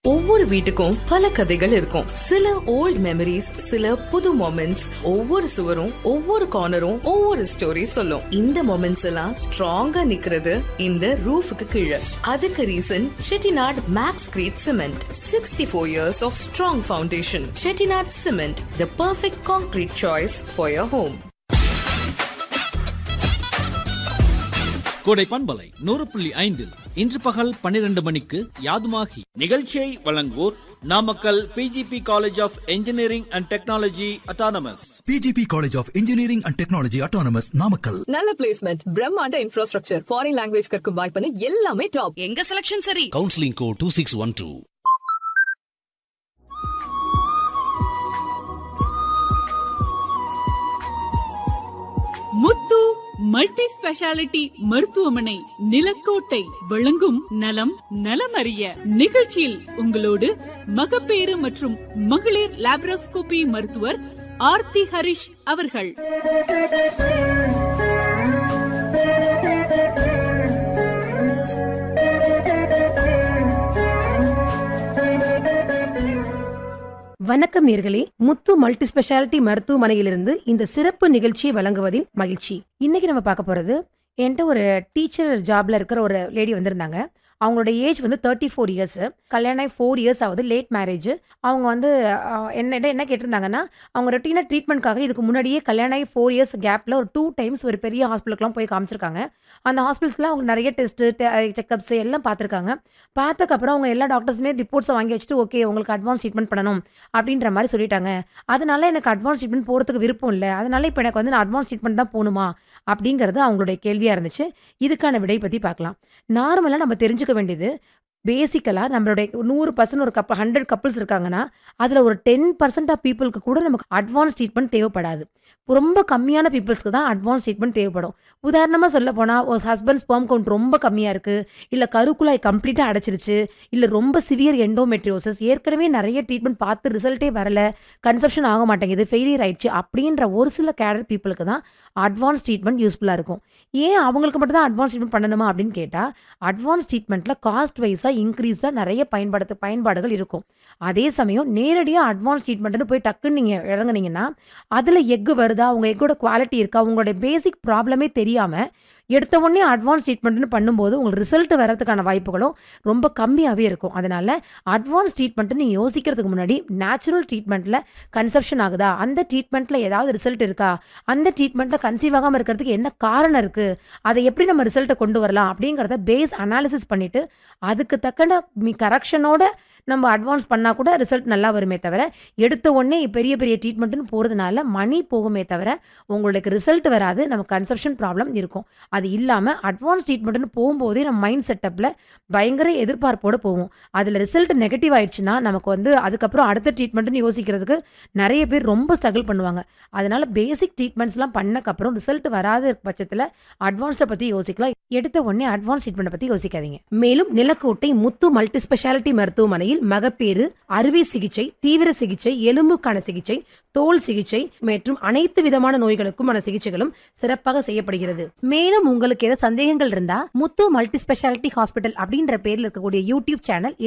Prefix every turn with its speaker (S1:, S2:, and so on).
S1: ஒவ்வொரு வீட்டுக்கும் பல கதைகள் இருக்கும் சில ஓல்ட் மெமரிஸ் சில புது மொமெண்ட்ஸ் ஒவ்வொரு சுவரும் ஒவ்வொரு கார்னரும் ஒவ்வொரு ஸ்டோரி சொல்லும் இந்த மொமெண்ட்ஸ் எல்லாம் ஸ்ட்ராங்கா நிக்கிறது இந்த ரூஃபுக்கு கீழே அதுக்கு reason Chettinad Maxcrete cement sixty four years of strong foundation Chettinad cement the perfect concrete choice for your home
S2: கோடை பண்பலை நூறு புள்ளி ஐந்தில் இன்று பகல் பன்னிரண்டு மணிக்கு யாதுமாகி நிகழ்ச்சியை வழங்குவோர் Namakkal PGP college of engineering and technology autonomous
S3: PGP College of Engineering and Technology Autonomous Namakkal.
S4: நல்ல பிளேஸ்மெண்ட் பிரம்மாண்ட இன்ஃப்ராஸ்ட்ரக்சர் ஃபாரின் லாங்குவேஜ் கற்கும் வாய்ப்புன்னு எல்லாமே டாப்
S1: எங்க செலக்ஷன் சரி
S5: counselling code two six one two
S6: Muthu multi speciality மருத்துவமனை நிலக்கோட்டை வழங்கும் நலம் நலமறிய நிகழ்ச்சியில் உங்களோடு மகப்பேறு மற்றும் மகளிர் லாப்ரோஸ்கோபி மருத்துவர் ஆர்த்தி ஹரிஷ் அவர்கள்
S7: வணக்கம் நேர்களே முத்து மல்டி ஸ்பெஷாலிட்டி மருத்துவமனையிலிருந்து இந்த சிறப்பு நிகழ்ச்சியை வழங்குவதில் மகிழ்ச்சி இன்னைக்கு நம்ம பார்க்க போறது என்கிட்ட ஒரு டீச்சர் ஜாப்ல இருக்கிற ஒரு லேடி வந்திருந்தாங்க அவங்களோட ஏஜ் வந்து தேர்ட்டி ஃபோர் இயர்ஸ் கல்யாணம் ஆகி ஃபோர் இயர்ஸ் ஆகுது லேட் மேரேஜ் அவங்க வந்து அஹ், என்னிட்ட என்ன கேட்டிருந்தாங்கன்னா அவங்க ரொட்டீனாக ட்ரீட்மெண்ட்காக இதுக்கு முன்னாடியே கல்யாணம் ஆகி ஃபோர் இயர்ஸ் கேப்பில் ஒரு டூ டைம்ஸ் ஒரு பெரிய ஹாஸ்பிட்டலுக்குலாம் போய் காமிச்சிருக்காங்க அந்த ஹாஸ்பிட்டல்ஸில் அவங்க நிறைய டெஸ்ட்டு செக்கப்ஸ் எல்லாம் பார்த்துருக்காங்க பார்த்ததுக்கப்புறம் அவங்க எல்லா டாக்டர்ஸுமே ரிப்போர்ட்ஸை வாங்கி வச்சுட்டு ஓகே உங்களுக்கு அட்வான்ஸ் ட்ரீட்மெண்ட் பண்ணணும் அப்படின்ற மாதிரி சொல்லிட்டாங்க அதனால எனக்கு அட்வான்ஸ் ட்ரீட்மெண்ட் போகிறதுக்கு விருப்பம் இல்லை அதனால இப்போ எனக்கு வந்து நான் அட்வான்ஸ் ட்ரீட்மெண்ட் தான் போகணுமா அப்படிங்கிறது அவங்களுடைய கேள்வியாக இருந்துச்சு இதுக்கான விடை பற்றி பார்க்கலாம் நார்மலாக நம்ம தெரிஞ்சுக்க வேண்டியது பேசிக்கலாக நம்மளுடைய நூறு பர்சன்ட் ஒரு கப்பல் ஹண்ட்ரட் கப்புள்ஸ் இருக்காங்கன்னா அதில் ஒரு டென் பர்சன்ட் ஆஃப் பீப்புளுக்கு கூட நமக்கு அட்வான்ஸ் ட்ரீட்மெண்ட் தேவைப்படாது ரொம்ப கம்மியான பீப்புள்ஸ்க்கு தான் அட்வான்ஸ் ட்ரீட்மெண்ட் தேவைப்படும் உதாரணமாக சொல்ல போனால் ஒரு ஹஸ்பண்ட் ஸ்பெர்ம் கவுண்ட் ரொம்ப கம்மியாக இருக்குது இல்லை கருக்குழாய் கம்ப்ளீட்டாக அடைச்சிருச்சு இல்லை ரொம்ப சிவியர் எண்டோமெட்ரியோசஸ் ஏற்கனவே நிறைய ட்ரீட்மெண்ட் பார்த்து ரிசல்ட்டே வரல கன்சப்ஷன் ஆக மாட்டேங்குது ஃபெயிலியர் ஆயிடுச்சு அப்படின்ற ஒரு சில கேடர் பீப்புளுக்கு தான் அட்வான்ஸ் ட்ரீட்மெண்ட் யூஸ்ஃபுல்லாக இருக்கும் ஏன் அவங்களுக்கு மட்டும் தான் அட்வான்ஸ் ட்ரீட்மெண்ட் பண்ணணுமா அப்படின்னு கேட்டால் அட்வான்ஸ் ட்ரீட்மெண்ட்டில் காஸ்ட் வைஸாக இன்க்ரீஸ்டாக நிறைய பயன்படுத்த பயன்பாடுகள் இருக்கும் அதே சமயம் நேரடியாக அட்வான்ஸ் ட்ரீட்மெண்ட்னு போய் டக்குன்னு நீங்கள் இறங்குனீங்கன்னா அதில் எக்கு வருதா உங்கள் எக்கோட குவாலிட்டி இருக்கா உங்களுடைய பேசிக் ப்ராப்ளமே தெரியாமல் எடுத்த உடனே அட்வான்ஸ் ட்ரீட்மெண்ட்னு பண்ணும்போது உங்களுக்கு ரிசல்ட் வரதுக்கான வாய்ப்புகளும் ரொம்ப கம்மியாகவே இருக்கும் அதனால் அட்வான்ஸ் ட்ரீட்மெண்ட்டு நீங்கள் யோசிக்கிறதுக்கு முன்னாடி நேச்சுரல் ட்ரீட்மெண்ட்டில் கன்சப்ஷன் ஆகுதா அந்த ட்ரீட்மெண்ட்டில் ஏதாவது ரிசல்ட் இருக்கா அந்த ட்ரீட்மெண்ட்டில் கன்சீவ் ஆகாமல் இருக்கிறதுக்கு என்ன காரணம் இருக்குது அதை எப்படி நம்ம ரிசல்ட்டை கொண்டு வரலாம் அப்படிங்கிறத பேஸ் அனாலிசிஸ் பண்ணிவிட்டு அதுக்கு தக்கன மீ கரெக்ஷனோட நம்ம அட்வான்ஸ் பண்ணால் கூட ரிசல்ட் நல்லா வருமே தவிர எடுத்த உடனே பெரிய பெரிய ட்ரீட்மெண்ட்டுன்னு போகிறதுனால மணி போகுமே தவிர உங்களுக்கு ரிசல்ட் வராது நம்ம கன்சப்ஷன் ப்ராப்ளம் இருக்கும் அது இல்லாமல் அட்வான்ஸ் ட்ரீட்மெண்ட்னு போகும்போதே நம்ம மைண்ட் செட்டப்பில் பயங்கர எதிர்பார்ப்போடு போவோம் அதில் ரிசல்ட் நெகட்டிவ் ஆயிடுச்சுன்னா நமக்கு வந்து அதுக்கப்புறம் அடுத்த ட்ரீட்மெண்ட்னு யோசிக்கிறதுக்கு நிறைய பேர் ரொம்ப ஸ்ட்ரகிள் பண்ணுவாங்க அதனால பேசிக் ட்ரீட்மெண்ட்ஸ்லாம் பண்ணக்கப்புறம் ரிசல்ட் வராத பட்சத்தில் அட்வான்ஸை பற்றி யோசிக்கலாம் எடுத்த உடனே அட்வான்ஸ் ட்ரீட்மெண்ட் பற்றி யோசிக்காதீங்க மேலும் நிலக்கோட்டை முத்து மல்டி ஸ்பெஷாலிட்டி மருத்துவமனையில் மகப்பேறு அறுவை சிகிச்சை தீவிர சிகிச்சை எலும்புக்கான சிகிச்சை தோல் சிகிச்சை மற்றும் அனைத்து விதமான நோய்களுக்குமான சிகிச்சைகளும் சிறப்பாக செய்யப்படுகிறது மேலும் உங்களுக்கு ஏதாவது சந்தேகங்கள் இருந்தா முத்து மல்டி ஸ்பெஷாலிட்டி ஹாஸ்பிட்டல் அப்படின்ற பேர்ல இருக்கக்கூடிய யூடியூப் சேனல்